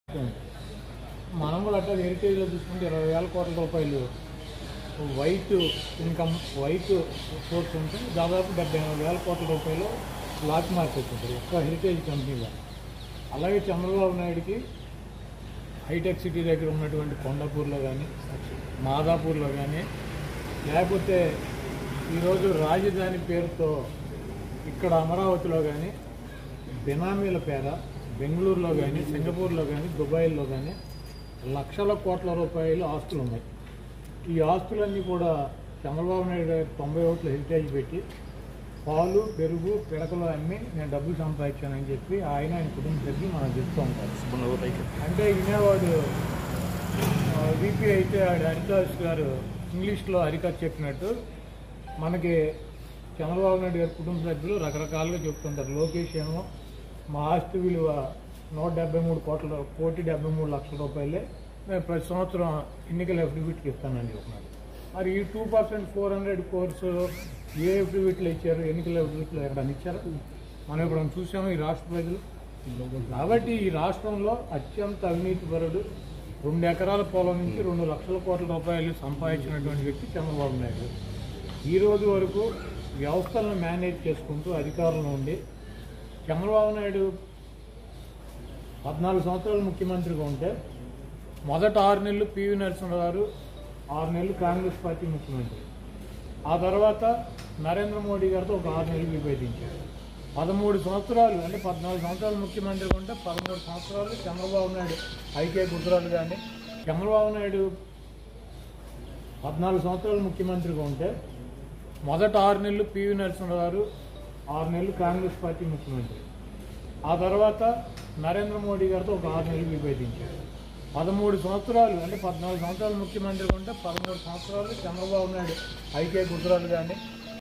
మనం కూడా అట్లా హెరిటేజ్లో చూసుకుంటే ఇరవై వేల కోట్ల రూపాయలు వైట్ ఇన్కమ్ వైట్ సోర్స్ ఉంటే దాదాపు డెబ్బై ఎనిమిది వేల కోట్ల రూపాయలు బ్లాక్ మార్కెట్ ఉంటుంది ఒక్క హెరిటేజ్ కంపెనీలో అలాగే చంద్రబాబు నాయుడుకి హైటెక్ సిటీ దగ్గర ఉన్నటువంటి కొండపూర్లో కానీ మాదాపూర్లో కానీ లేకపోతే ఈరోజు రాజధాని పేరుతో ఇక్కడ అమరావతిలో కానీ బినామీల పేర బెంగళూరులో కానీ సింగపూర్లో కానీ దుబాయ్లో కానీ లక్షల కోట్ల రూపాయలు ఆస్తులు ఉన్నాయి ఈ ఆస్తులన్నీ కూడా చంద్రబాబు నాయుడు గారు తొంభై ఓట్ల హెరిటేజ్ పెట్టి పాలు పెరుగు పిడకలు అమ్మి నేను డబ్బులు సంపాదించానని చెప్పి ఆయన ఆయన కుటుంబ సభ్యులు మనకు చెప్తూ ఉంటారు అంటే వినేవాడు విపి అయితే ఆడు హరిదాస్ గారు ఇంగ్లీష్లో హరికథ చెప్పినట్టు మనకి చంద్రబాబు నాయుడు గారి కుటుంబ సభ్యులు రకరకాలుగా చెప్తుంటారు లోకేష్ ఏమో మా ఆస్తి విలువ నూట డెబ్బై మూడు కోట్ల కోటి డెబ్బై మూడు లక్షల రూపాయలే నేను ప్రతి సంవత్సరం ఎన్నికల అఫిడవిట్కి ఇస్తానని చెప్తున్నాడు మరి ఈ two percent four hundred course ఏ అఫిడవిట్లు ఇచ్చారు ఎన్నికల అఫిడవిట్లు ఎక్కడన్నా ఇచ్చారు మనం ఇప్పుడు చూసాము ఈ రాష్ట్ర ప్రజలు కాబట్టి ఈ రాష్ట్రంలో అత్యంత అవినీతిపరుడు రెండు ఎకరాల పొలం నుంచి రెండు లక్షల కోట్ల రూపాయలు సంపాదించినటువంటి వ్యక్తి చంద్రబాబు నాయుడు ఈ రోజు వరకు వ్యవస్థలను మేనేజ్ చేసుకుంటూ అధికారంలో ఉండి చంద్రబాబు నాయుడు పద్నాలుగు సంవత్సరాలు ముఖ్యమంత్రిగా ఉంటే మొదట ఆరు నెలలు పివి నరసింహరావు గారు ఆరు నెలలు కాంగ్రెస్ పార్టీ ముఖ్యమంత్రి ఆ తర్వాత నరేంద్ర మోడీ గారితో ఒక ఆరు నెలలు విభేదించారు పదమూడు సంవత్సరాలు అంటే పద్నాలుగు సంవత్సరాలు ముఖ్యమంత్రిగా ఉంటే పదమూడు సంవత్సరాలు చంద్రబాబు నాయుడు ఐకే గుజరాత్ కానీ చంద్రబాబు నాయుడు పద్నాలుగు సంవత్సరాలు ముఖ్యమంత్రిగా ఉంటే మొదట ఆరు నెలలు పివి నరసింహరావు గారు ఆరు నెలలు కాంగ్రెస్ పార్టీ ముఖ్యమంత్రి ఆ తర్వాత నరేంద్ర మోడీ గారితో ఒక ఆరు నెలలు విభేదించారు పదమూడు సంవత్సరాలు అంటే పద్నాలుగు సంవత్సరాలు ముఖ్యమంత్రిగా ఉంటే పదమూడు సంవత్సరాలు చంద్రబాబు నాయుడు ఐకే గుజరాత్ కానీ